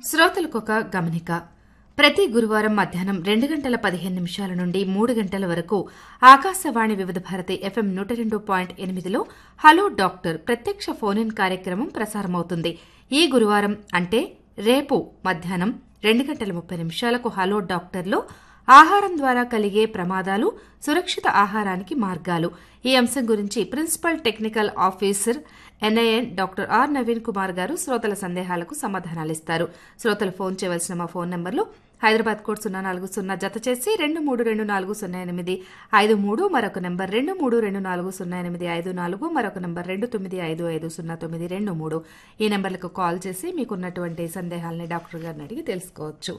శ్రోతలకొక గమనిక ప్రతి గురువారం మధ్యాహ్నం రెండు గంటల పదిహేను నిమిషాల నుండి మూడు గంటల వరకు ఆకాశవాణి వివిధ భారతి ఎఫ్ఎం నూట రెండు పాయింట్ ఎనిమిదిలో హలో డాక్టర్ ప్రత్యక్ష ఫోన్ ఇన్ కార్యక్రమం ప్రసారమవుతుంది ఈ గురువారం అంటే రేపు మధ్యాహ్నం రెండు గంటల ముప్పై నిమిషాలకు హలో డాక్టర్లో ఆహారం ద్వారా కలిగే ప్రమాదాలు సురక్షిత ఆహారానికి మార్గాలు ఈ అంశం గురించి principal technical officer NIN doctor R Naveen Kumar గారు శ్రోతల సందేహాలకు సమాధానాలిస్తారు శ్రోతలు ఫోన్ చేయవలసిన మా ఫోన్ నంబర్లు హైదరాబాద్ కోడ్ సున్నా నాలుగు సున్నా జత చేసి రెండు మూడు రెండు నాలుగు సున్నా ఎనిమిది ఐదు మూడు మరొక నెంబర్ రెండు మూడు రెండు నాలుగు సున్నా ఎనిమిది ఐదు నాలుగు మరొక నెంబర్ రెండు తొమ్మిది ఐదు ఐదు సున్నా తొమ్మిది రెండు మూడు ఈ నెంబర్లకు కాల్ చేసి మీకున్నటువంటి సందేహాలని డాక్టర్ గారిని అడిగి తెలుసుకోవచ్చు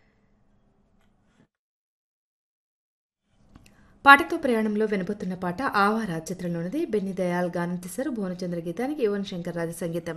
పాటతో ప్రయాణంలో వినబోతున్న పాట ఆవారా చిత్రంలోనిది బెన్ని దయాల్ గానం తీశారు భువనచంద్ర గీతానికి యువన్ శంకర్ రాజ సంగీతం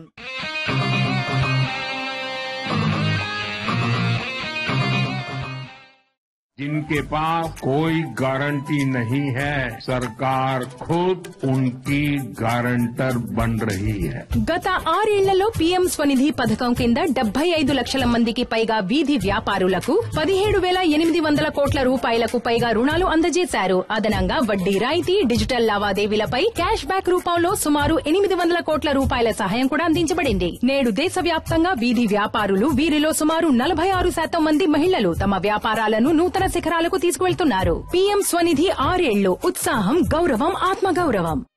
जिनके पास कोई गारंटी नहीं है सरकार खुद उनकी गारंटर बन रही है గత ఆరేళ్లలో పీఎం స్వనిధి పథకం కింద డెబ్బై ఐదు లక్షల మందికి పైగా వీధి వ్యాపారులకు పదిహేడు వేల ఎనిమిది వందల కోట్ల రూపాయలకు పైగా రుణాలు అందజేశారు అదనంగా వడ్డీ రాయితీ డిజిటల్ లావాదేవీలపై క్యాష్ బ్యాక్ రూపంలో సుమారు ఎనిమిది వందల కోట్ల రూపాయల సహాయం కూడా అందించబడింది నేడు దేశవ్యాప్తంగా వీధి వ్యాపారులు వీరిలో సుమారు నలభై ఆరు శాతం మంది మహిళలు తమ వ్యాపారాలను నూతన శిఖరాలకు తీసుకువెళ్తున్నారు పీఎం స్వనిధి ఆరేళ్లు ఉత్సాహం గౌరవం ఆత్మగౌరవం